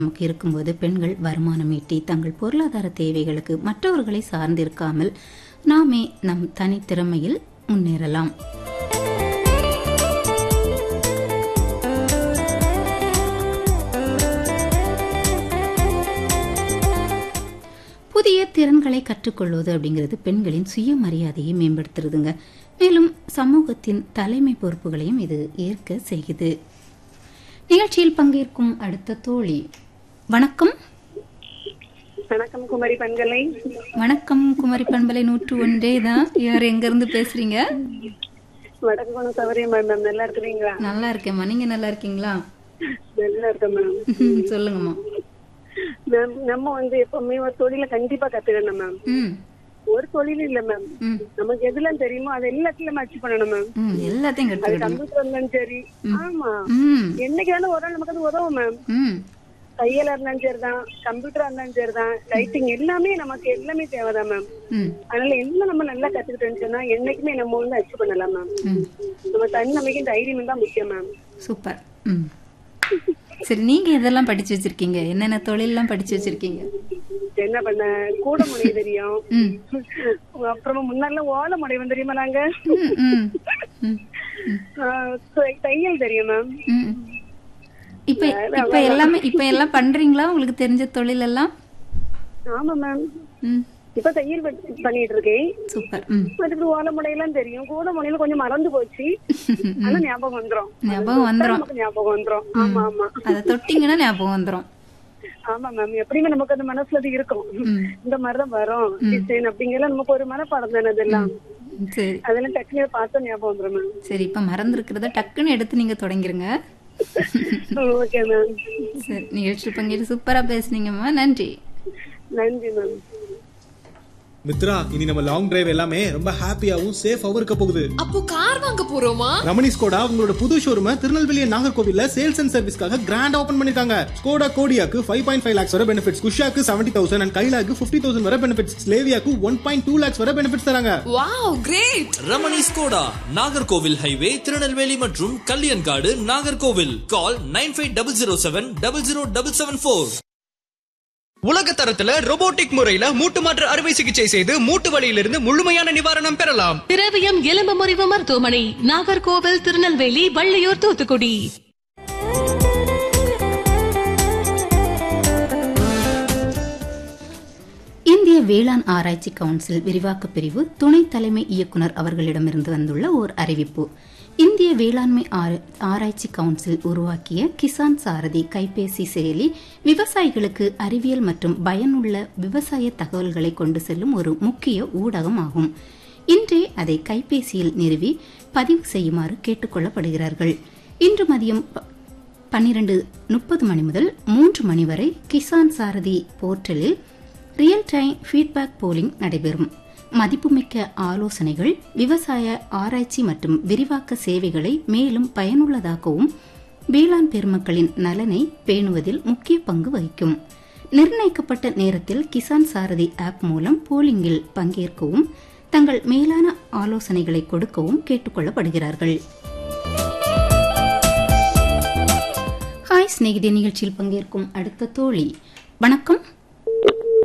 நமக்கு இருக்கும்போது பெண்கள் வருமானம் ஈட்டி தங்கள் பொருளாதார தேவைகளுக்கு மற்றவர்களை சார்ந்திருக்காமல் நாமே நம் தனித்திறமையில் முன்னேறலாம் புதிய திறன்களை கற்றுக்கொள்வது அப்படிங்கிறது பெண்களின் சுயமரியாதையை மேம்படுத்துறதுங்க மேலும் சமூகத்தின் தலைமை பொறுப்புகளையும் இது ஏற்க செய்யுது நிகழ்ச்சியில் பங்கேற்கும் அடுத்த தோழி வணக்கம் வணக்கம் குமரி பண்களை வணக்கம் குமரி பண்பலை நூற்று ஒன்றே தான் யார் எங்க இருந்து பேசுறீங்க வடக்கு குணம் சௌரியம் மேம் மேம் நல்லா இருக்கிறீங்களா நல்லா இருக்கேம்மா நீங்க நல்லா இருக்கீங்களா நல்லா இருக்கேன் மேம் சொல்லுங்கம்மா மேம் நம்ம வந்து எப்பவுமே ஒரு தொழில கண்டிப்பா கத்துக்கணும் மேம் ம் ஒரு தொழில் இல்ல மேம் ம் நமக்கு எதுலாம் தெரியுமோ அது எல்லாத்துலயும் அச்சீவ் பண்ணணும் மேம் ம் எல்லாத்தையும் அது கற்றுக்கிடணும் கம்ப்யூட்டர் இருந்தாலும் சரி ஆமா ம் என்னைக்கு வேணா ஒரு நாள் நமக்கு அது உதவும் மேம் ம் தையலா இருந்தாலும் சரிதான் கம்ப்யூட்டரா இருந்தாலும் சரிதான் ரைட்டிங் எல்லாமே நமக்கு எல்லாமே தேவைதான் மேம் ம் அதனால எல்லாம் நம்ம நல்லா கத்துக்கிட்டோம்னு சொன்னா என்னைக்குமே நம்ம வந்து அச்சீவ் பண்ணலாம் மேம் ம் நம்ம தன்னமைக்கும் தைரியம் தான் முக்கியம் மேம் சூப்பர் ம் சரி நீங்க எதெல்லாம் படிச்சு வச்சிருக்கீங்க என்னென்ன தொழிலெல்லாம் படிச்சு வச்சிருக்கீங்க என்ன பண்ண கூட முனை தெரியும் ம் அப்புறமா முன்னால ஓலை முனைவன் தெரியுமா நாங்க ம் ம் ம் ஆஹ் தை- தையல் தெரியும் மேம் ம். இப்ப இப்ப எல்லாமே இப்ப எல்லாம் பண்றீங்களா உங்களுக்கு தெரிஞ்ச தொழில் எல்லாம் ஆமா மேம் ம் இப்ப தையல் ப- பண்ணிட்டு இருக்கேன் சூப்பர் ம் மறுபடி ஓலை முனையெல்லாம் தெரியும் கூட முனையில கொஞ்சம் மறந்து போச்சு ஆனா ஞாபகம் வந்துரும் ஞாபகம் வந்துரும் நமக்கு ஞாபகம் வந்துரும் ஆமா ஆமா அதை தொட்டிங்கன்னா ஞாபகம் வந்துரும் ஆமா மேம் எப்படியுமே நமக்கு அந்த மனசுல அது இருக்கும் ம் இந்த மாதிரிதான் வரும் டிசைன் அப்படிங்கலாம் நமக்கு ஒரு மனப்பாடம் தானே அதெல்லாம் சரி அதெல்லாம் டக்குனு பார்த்தா ஞாபகம் வந்துரும் மேம் சரி இப்ப மறந்துருக்கிறத டக்குன்னு எடுத்து நீங்க தொடங்கிருங்க ஓகே மேம் சரி நிகழ்ச்சி பங்கேற்று சூப்பரா பேசுனீங்கம்மா நன்றி நன்றி மேம் மித்ரா இனி நம்ம லாங் டிரைவ் எல்லாமே ரொம்ப ஹாப்பியாவும் சேஃபாவும் இருக்க போகுது அப்போ கார் வாங்க போறோமா ரமணி ஸ்கோடா உங்களோட புது ஷோரூம திருநெல்வேலி நாகர்கோவில்ல சேல்ஸ் அண்ட் சர்வீஸ்க்காக கிராண்ட் ஓபன் பண்ணிருக்காங்க ஸ்கோடா கோடியாக்கு ஃபைவ் பாயிண்ட் ஃபைவ் லேக்ஸ் வர பெனிஃபிட்ஸ் குஷாக்கு செவன்டி தௌசண்ட் அண்ட் கைலாக்கு ஃபிஃப்டி தௌசண்ட் வர பெனிஃபிட்ஸ் ஸ்லேவியாக்கு ஒன் பாயிண்ட் டூ லேக்ஸ் வர பெனிஃபிட்ஸ் தராங்க wow great Ramani Skoda Nagercoil highway Tirunelveli மற்றும் Kalyankadu Nagercoil call nine five double zero seven double zero double seven four உலக தரத்துல robotic முறையில மூட்டு மாற்று அறுவை சிகிச்சை செய்து மூட்டு வலியிலிருந்து முழுமையான நிவாரணம் பெறலாம் திரவியம் எலும்பு முறிவு மருத்துவமனை நாகர்கோவில் திருநெல்வேலி வள்ளியூர் தூத்துக்குடி இந்திய வேளாண் ஆராய்ச்சி கவுன்சில் விரிவாக்க பிரிவு துணை தலைமை இயக்குனர் அவர்களிடமிருந்து வந்துள்ள ஓர் அறிவிப்பு இந்திய வேளாண்மை ஆர- ஆராய்ச்சி கவுன்சில் உருவாக்கிய கிசான் சாரதி கைபேசி செயலி விவசாயிகளுக்கு அறிவியல் மற்றும் பயனுள்ள விவசாய தகவல்களை கொண்டு செல்லும் ஒரு முக்கிய ஊடகம் ஆகும் இன்றே அதை கைபேசியில் நிறுவி பதிவு செய்யுமாறு கேட்டுக்கொள்ளப்படுகிறார்கள் இன்று மதியம் ப- பன்னிரண்டு முப்பது மணி முதல் மூன்று மணி வரை கிசான் சாரதி போர்ட்டலில் ரியல் டைம் ஃபீட்பேக் போலிங் நடைபெறும் மதிப்புமிக்க ஆலோசனைகள் விவசாய ஆராய்ச்சி மற்றும் விரிவாக்க சேவைகளை மேலும் பயனுள்ளதாக்கவும் வேளாண் பெருமக்களின் நலனை பேணுவதில் முக்கிய பங்கு வகிக்கும் நிர்ணயிக்கப்பட்ட நேரத்தில் கிசான் சாரதி ஆப் மூலம் போலிங்கில் பங்கேற்கவும் தங்கள் மேலான ஆலோசனைகளை கொடுக்கவும் கேட்டுக்கொள்ளப்படுகிறார்கள் ஹாய் சிநேகிதி நிகழ்ச்சியில் பங்கேற்கும் அடுத்த தோழி வணக்கம்